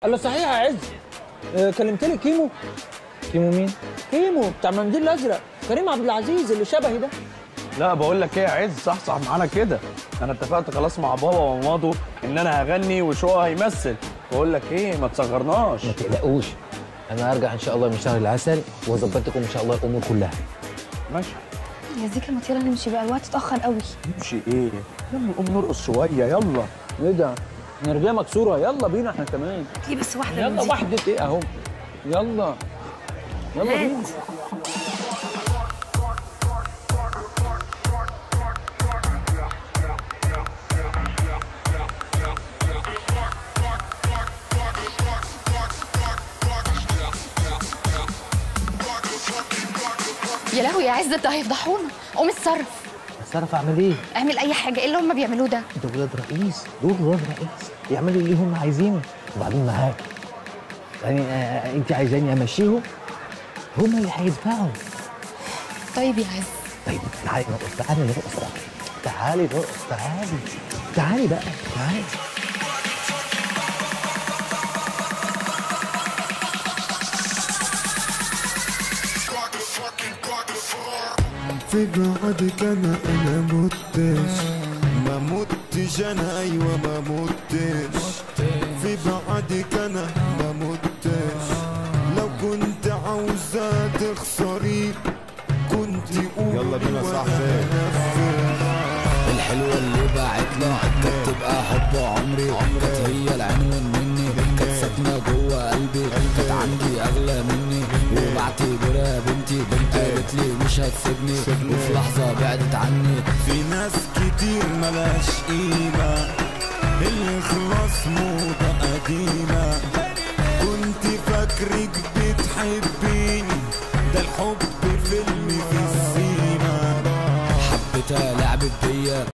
قال صحيح يا عز آه، كلمت لي كيمو كيمو مين؟ كيمو بتاع المنديل الازرق كريم عبد العزيز اللي شبهي ده لا بقول لك ايه يا عز صحصح معانا كده انا اتفقت خلاص مع بابا ومامته ان انا هغني وشو هيمثل بقول لك ايه ما تصغرناش ما تقلقوش انا هرجع ان شاء الله من شهر العسل واظبط لكم ان شاء الله الامور كلها ماشي يا زيكا ما يلا نمشي بقى الوقت اتاخر قوي نمشي ايه يلا قوم نرقص شويه يلا ايه ده نرجع مكسوره يلا بينا احنا كمان دي بس واحده يلا من دي. واحده ايه اهو يلا يلا بينا يا لهوي يا عز ده هيفضحونا قوم اتصرف اتصرف اعمل ايه؟ اعمل اي حاجه ايه اللي هم بيعملوه ده دول ولاد رئيس دول ولاد رئيس يعملوا اللي هم عايزينه وبعدين معاك يعني آه انت عايزاني امشيهم هم اللي هيدفعوا طيب يا عز طيب تعالي نرقص تعالي نرقص بقى تعالي نرقص تعالي تعالي بقى تعالي في بعدك انا انا متش ما متش انا ايوه ما متش في بعدك انا ما متش لو كنت عاوزة تخسري كنت قولي يلا بينا وأنا صاحبي. هنفذ. الحلوة اللي باعت لها كانت تبقى حب عمري كانت هي العنوان مني كانت ساكنة جوه قلبي كانت عندي أغلى مني وبعتبرها بنتي بنت قالت لي مش هتسيبني وفي لحظة بعدت عني في ناس كتير ملاش قيمة الإخلاص موضة قديمة كنت فاكرك بتحبيني ده الحب فيلم في السيما حبيتها لعبت بيا